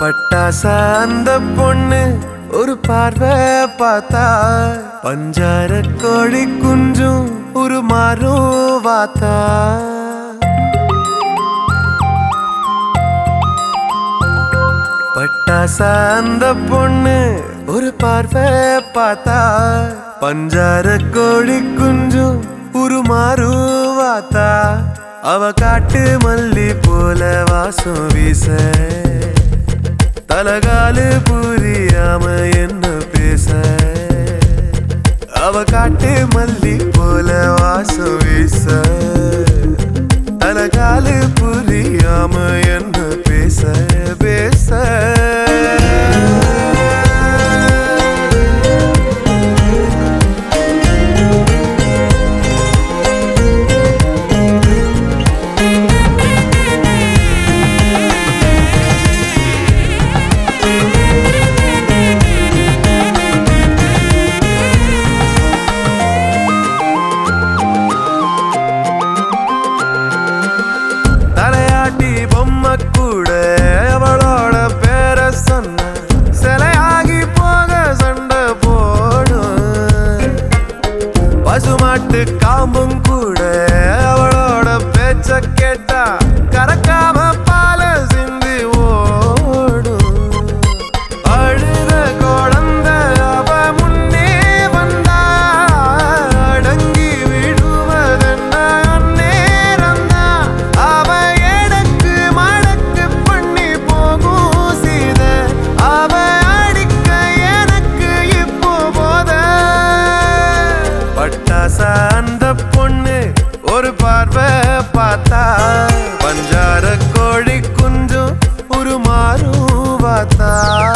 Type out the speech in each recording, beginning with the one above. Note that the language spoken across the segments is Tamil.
பட்டாசா அந்த பொண்ணு ஒரு பார்வை பார்த்தா பஞ்சார கோழி குஞ்சும் ஒரு மாறும் வாத்தா பட்டாசா அந்த பொண்ணு ஒரு பார்வை பார்த்தா பஞ்சார கோழி குஞ்சும் ஒரு மாறுவாத்தா அவ காட்டு மல்லி போல வாசம் வீச தலகாலு புரியாம என்ன பேச அவ காட்டு மல்லி போல வாசம் வீச தலகாலு புரியாம என்ன பேச பேச தலையாட்டி பொம்மை கூட அவளோட பேர சொன்ன சிலையாகி போக சண்டை போடும் பசுமாட்டு காம்பும் கூட அவளோட பேச்ச கேட்டா கறக்காம பால சிந்தி ஓடும் அழுத குழந்த அவ முன்னே வந்தா அடங்கி விடுவதென்ன அந்நேரம்தா அவ எடக்கு மடக்கு பண்ணி போகும் சீத அவ அடிக்க எனக்கு இப்போ போத பட்டாசா அந்த பொண்ணு ஒரு பார்வை பார்த்தா பஞ்சார கோழி குஞ்சும் ஒரு மாறும் வாத்தா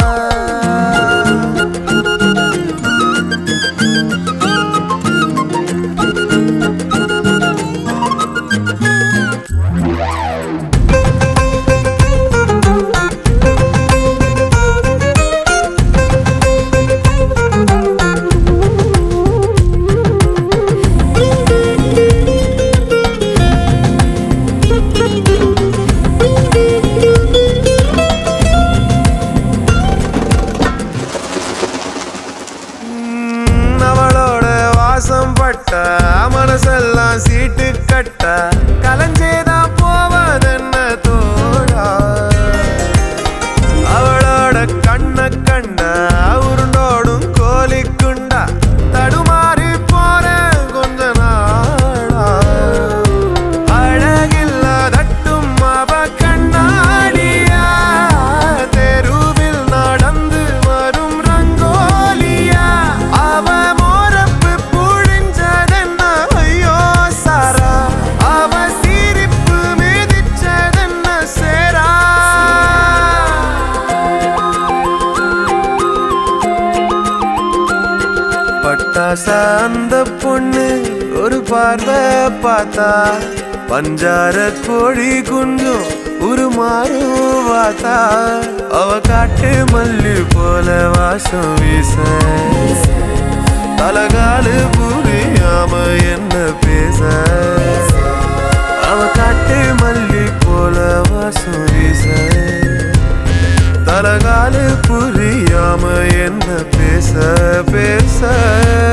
ம், அவளோட வாசம் பட்ட மனசெல்லாம் சீட்டு கட்ட கலஞ்சேதான் போவதென்ன தோழா அவளோட கண்ண கண்ட உருண்டோடும் கோழி குண்டா தடுமாறி போற கொஞ்ச நாளா அழகில்லாதட்டும் அவ கண்ணாடியா தெருவில் நடந்து வரும் ரங்கோலியா அவ மோரப்பு புழிஞ்சதென்ன ஐயோ சாரா அவ சிரிப்பு மிதிச்சதென்ன சேரா பட்டாசா அந்த பொண்ணு ஒரு பார்வை பார்த்தா பஞ்சார கோழி குஞ்சும் ஒரு மாறும் வாத்தா அவ காட்டு மல்லி போல வாசம் வீச தலகாலு புரியாம என்ன பேச அவ காட்டு மல்லி போல வாசம் வீச தலகாலு புரியாம என்ன பேச பேச